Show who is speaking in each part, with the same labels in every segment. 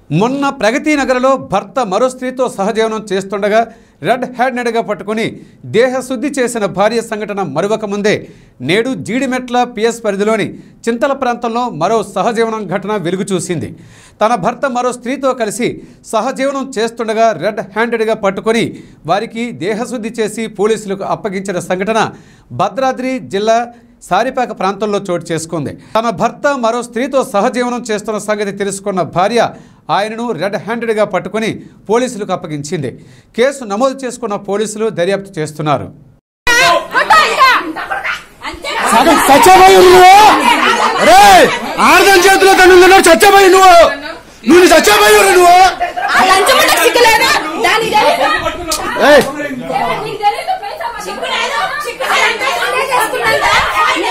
Speaker 1: మొన్న ప్రగతి నగర్లో భర్త మరో స్త్రీతో సహజీవనం చేస్తుండగా రెడ్ హ్యాండెడ్గా పట్టుకుని దేహశుద్ధి చేసిన భార్య సంఘటన మరొక ముందే నేడు జీడిమెట్ల పిఎస్ పరిధిలోని చింతల ప్రాంతంలో మరో సహజీవనం ఘటన వెలుగు చూసింది తన భర్త మరో స్త్రీతో కలిసి సహజీవనం చేస్తుండగా రెడ్ హ్యాండెడ్గా పట్టుకొని వారికి దేహశుద్ధి చేసి పోలీసులకు అప్పగించిన సంఘటన భద్రాద్రి జిల్లా సారిపాక ప్రాంతంలో చోటు చేసుకుంది తన భర్త మరో స్త్రీతో సహజీవనం చేస్తున్న సంగతి తెలుసుకున్న భార్య ఆయనను రెడ్ హ్యాండెడ్గా పట్టుకుని పోలీసులకు అప్పగించింది కేసు నమోదు చేసుకున్న పోలీసులు దర్యాప్తు చేస్తున్నారు
Speaker 2: సగం చచ్చబోయి నువ్వు రే ఆర్దం చేతిలో తను చచ్చబోయి నువ్వు నువ్వు చచ్చబోయి నువ్వు
Speaker 3: ఆ లంచం కూడా సిగ్గులేదా? దానికి తెలీదా?
Speaker 2: ఏయ్,
Speaker 3: నీకు తెలీదు, పైసా మా సిగ్గులేదు. ఆ లంచం కూడా చేసుకున్నాక నేను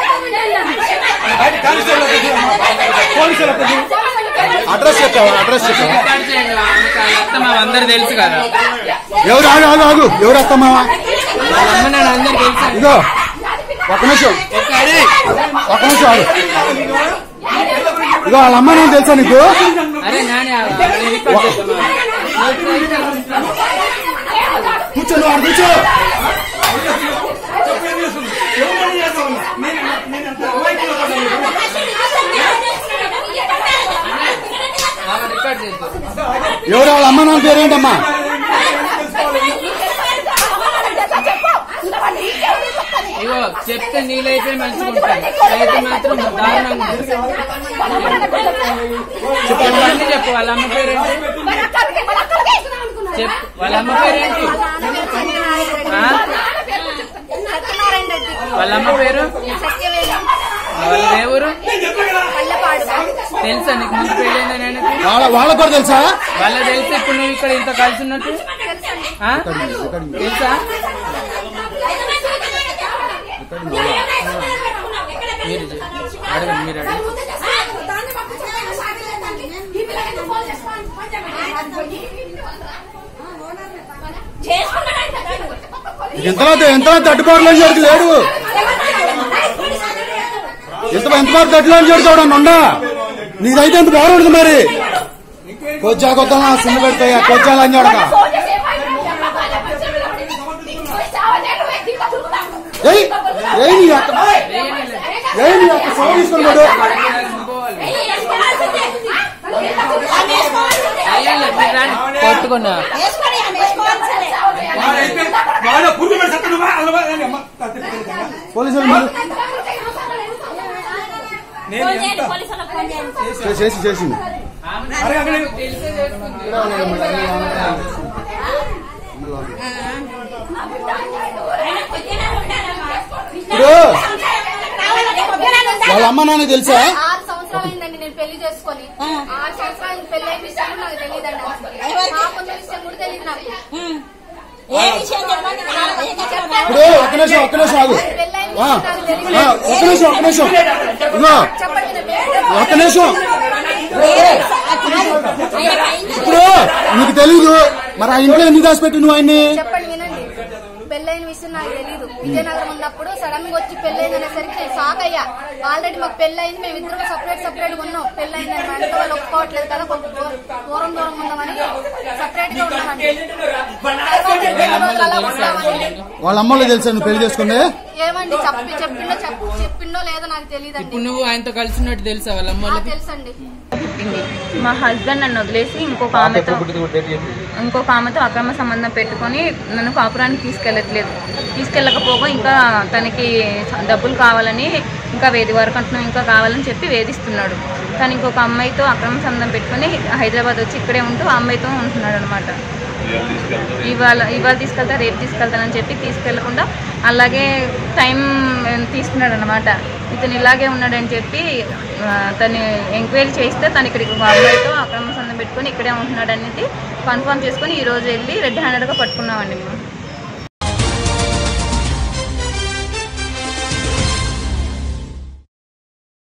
Speaker 2: అడ్రస్ చెప్పావా అడ్రస్ చెప్పావా
Speaker 4: అందరు తెలుసు కదా
Speaker 2: ఎవరు ఆగు ఆగు ఆగు ఎవరు వస్తామావా
Speaker 4: వాళ్ళ అమ్మ నాన్న అందరు తెలుసు
Speaker 2: ఇదో ఒక నిమిషం ఒక నిమిషం ఆగు ఇదో వాళ్ళ అమ్మ నేను తెలుసా నీకు
Speaker 4: అరే నాని ఆ- నేను ఇక్కడ చెప్తాను.
Speaker 2: కూర్చో నువ్వు ఆడ కూర్చో
Speaker 4: ఆమె రికార్డ్ చేద్దాం
Speaker 2: ఎవరు వాళ్ళ అమ్మ నాన్న పేరేంటమ్మా
Speaker 4: ఇగో చెప్తే నీళ్ళైతే మంచిగా ఉంటాయి అయితే మాత్రం దారుణంగా ఉంటుంది. చెప్పు అన్నీ చెప్పు వాళ్ళ అమ్మ పేరేంటి చెప్పు వాళ్ళ అమ్మ పేరేంటి ఆ? వాళ్ళ అమ్మ పేరు వాళ్ళ దేవురు తెలుసా నీకు ముందు పెళ్ళైందా నేను
Speaker 2: వాళ్ళ వాళ్ళకు కూడా తెలుసా
Speaker 4: వాళ్ళ తెలుసు ఇప్పుడు నువ్వు ఇక్కడ ఇంత కలిసి ఉన్నట్టు ఆ? తెలుసా మీరు చెప్పు. అడగండి మీరు అడగండి
Speaker 2: ఎంతలో ఎంతలో తట్టుకోవడం చేయడానికి లేడు ఎంత ఎంతవరకు తట్టులో చేయడం ఉండా నీదైతే ఎంత బాగుంటుంది మరి కొచ్చా కొత్త సిన్న పెడతాయి కొచ్చాలు అని చూడక ఏయ్ ఏయ్ నీ అక్క ఏయ్ నీ అక్క సోమ తీసుకొని పోడు
Speaker 4: అయ్యాలి, మీరు రాండి. కొట్టుకున్నా
Speaker 2: పోలీసులు ముందు చే- చేసి చేసింది
Speaker 4: తెలిసే చేసుకుంది.
Speaker 2: ఇప్పుడు వాళ్ళ అమ్మ నాన్న తెలుసా
Speaker 3: ఆరు సంవత్సరాలు అయిందండి నేను పెళ్లి చేసుకొని ఆరు సంవత్సరాలు పెళ్లి అయిన విషయం నాకు తెలియదండి నాకున్న విషయం కూడా తెలియదు నాకు
Speaker 2: ఇప్పుడు ఒక్క నిమిషం ఒక్క నిమిషం ఆగు ఆ, ఆ, ఒక్క నిమిషం ఒక్క నిమిషం ఇదిగో
Speaker 3: చెప్పండి నా పేరు.
Speaker 2: ఒక్క నిమిషం ఇప్పుడు నీకు తెలీదు మరి ఆ ఇంట్లో ఎందుకు దాచిపెట్టి నువ్వు ఆయన్ని
Speaker 3: చెప్పండి వినండి పెళ్ళైన విషయం నాకు తెలియదు విజయనగరం ఉన్నప్పుడు సడన్ గా వచ్చి పెళ్ళైంది అనేసరికి నేను షాక్ అయ్యా ఆల్రెడీ మాకు పెళ్ళైంది మేము ఇద్దరు సపరేట్ సపరేట్ గా ఉన్నాం పెళ్ళైంది అని మా ఇంట్లో వాళ్ళు ఒప్పుకోవట్లేదు కదా కొంచెం దూరం దూరం దూరం ఉన్నామని సపరేట్ గా ఉన్నామండి రెండు రోజులు అలా ఉన్నామని
Speaker 2: వాళ్ళ అమ్మలో తెలుసా నువ్వు పెళ్లి చేసుకుంది
Speaker 3: ఏమండి చెప్పి చెప్పిండో చెప్ప చెప్పిండో లేదో నాకు తెలియదండి
Speaker 4: ఇప్పుడు నువ్వు ఆయనతో కలిసి ఉన్నట్టు తెలుసా వాళ్ళ అమ్మ వాళ్ళకి
Speaker 3: తెలుసండి
Speaker 5: మా హస్బెండ్ నన్ను వదిలేసి ఇంకొక ఆమెతో ఇంకొక ఆమెతో అక్రమ సంబంధం పెట్టుకొని నన్ను కాపురానికి తీసుకెళ్ళట్లేదు తీసుకెళ్ళకపోగా ఇంకా తనకి డబ్బులు కావాలని ఇంకా వేది వరకు అంటున్నాం ఇంకా కావాలని చెప్పి వేధిస్తున్నాడు తను ఇంకొక అమ్మాయితో అక్రమ సంబంధం పెట్టుకొని హైదరాబాద్ వచ్చి ఇక్కడే ఉంటూ ఆ అమ్మాయితో ఉంటున్నాడు అనమాట ఇవాళ ఇవాళ తీసుకెళ్తా రేపు తీసుకెళ్తానని చెప్పి తీసుకెళ్లకుండా అలాగే టైం తీసుకున్నాడు అనమాట ఇతను ఇలాగే ఉన్నాడని చెప్పి ఆ, తను ఎంక్వైరీ చేస్తే తను ఇక్కడికి ఒక అమ్మాయితో అక్రమ సంబంధం పెట్టుకొని ఇక్కడే ఉంటున్నాడు అనేది కన్ఫర్మ్ చేసుకొని ఈ రోజు వెళ్ళి రెడ్ హ్యాండెడ్గా పట్టుకున్నామండి మేము